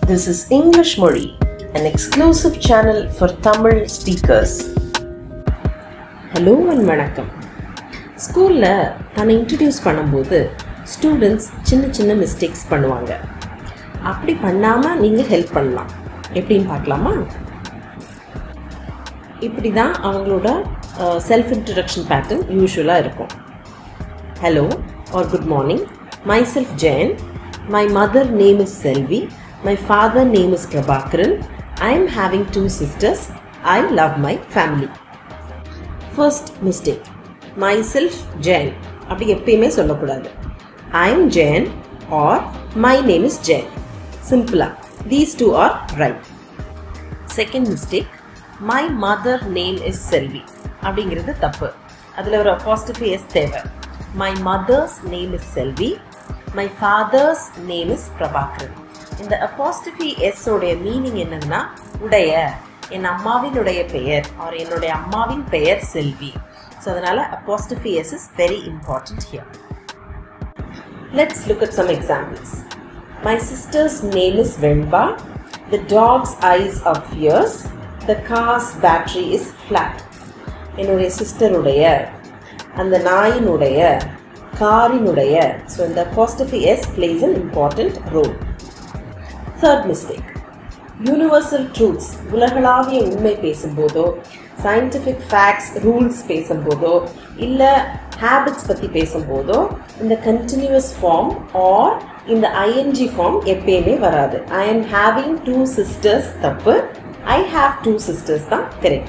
This is English Mori, an exclusive channel for Tamil speakers. Hello and வணக்கம் ஸ்கூலில் தன்னை introduce பண்ணும்போது students சின்ன சின்ன மிஸ்டேக்ஸ் பண்ணுவாங்க அப்படி பண்ணாமல் நீங்கள் ஹெல்ப் பண்ணலாம் எப்படின்னு பார்க்கலாமா இப்படி தான் அவங்களோட செல்ஃப் இன்ட்ரடக்ஷன் பேட்டர்ன் யூஸ்வலாக இருக்கும் hello or good morning myself Jayan my mother name is Selvi my father name is Prabhakaran I am having two sisters I love my family first mistake myself Jayan அப்படி எப்பயுமே சொல்லக்கூடாது I am Jayan or my name is Jayan சிம்பிளா these two are right second mistake my mother name is Selvi அப்படிங்கிறது தப்பு அதில் ஒரு apostrophe s தேவை my mother's name is Selvi my father's name is Prabhakaran இந்த அப்பாஸ்டிஃபி எஸ் உடைய மீனிங் என்னன்னா உடைய என் அம்மாவினுடைய பெயர் ஆர் என்னுடைய அம்மாவின் பெயர் செல்வி ஸோ அதனால apostrophe s is very important here let's look at some examples my sister's name is Venba the dog's eyes are fierce the car's battery is flat என்னுடைய சிஸ்டருடைய அந்த நாயினுடைய காரினுடைய ஸோ இந்த apostrophe s plays an important role third mistake universal truths உலகளாவிய உண்மை பேசும்போதோ scientific facts rules பேசும்போதோ இல்லை ஹேபிட்ஸ் பற்றி பேசும்போதோ இந்த கண்டினியூஸ் ஃபார்ம் ஆர் இந்த ஐஎன்ஜி ஃபார்ம் எப்பயுமே வராது I am having two sisters தப்பு ஐ ஹாவ் டூ சிஸ்டர்ஸ் தான் correct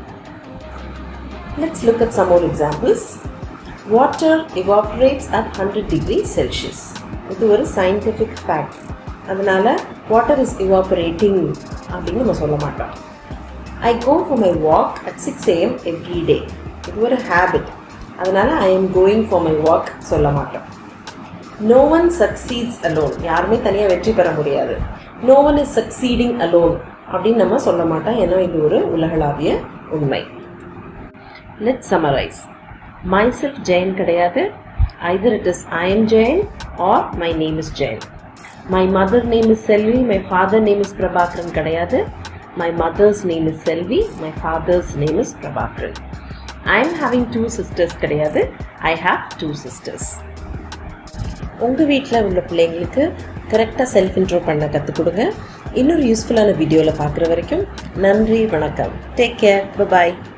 let's look at some more examples water evaporates at 100 degree Celsius இது ஒரு சயின்டிஃபிக் ஃபேக்ட் அதனால வாட்டர் இஸ் evaporating அப்படின்னு நம்ம சொல்ல மாட்டோம் I go for my walk at six AM every day இது ஒரு ஹேபிட் அதனால I am going for my walk சொல்ல மாட்டோம் நோ ஒன் சக்சீட்ஸ் அலோன் யாருமே தனியாக வெற்றி பெற முடியாது no one is succeeding alone அப்படின்னு நம்ம சொல்ல மாட்டோம் ஏன்னா இது ஒரு உலகளாவிய உண்மை let summarise myself Jayan கிடையாது either it is I am Jayan or my name is Jayan my mother name is Selvi my father name is Prabhakaran கிடையாது my mother's name is Selvi my father's name is Prabhakaran I am having two sisters கிடையாது I have two sisters உங்கள் வீட்டில் உள்ள பிள்ளைங்களுக்கு கரெக்டாக self intro பண்ண கற்றுக் கொடுங்க இன்னொரு யூஸ்ஃபுல்லான வீடியோவில் பார்க்குற வரைக்கும் நன்றி வணக்கம் டேக் கேர் பாய்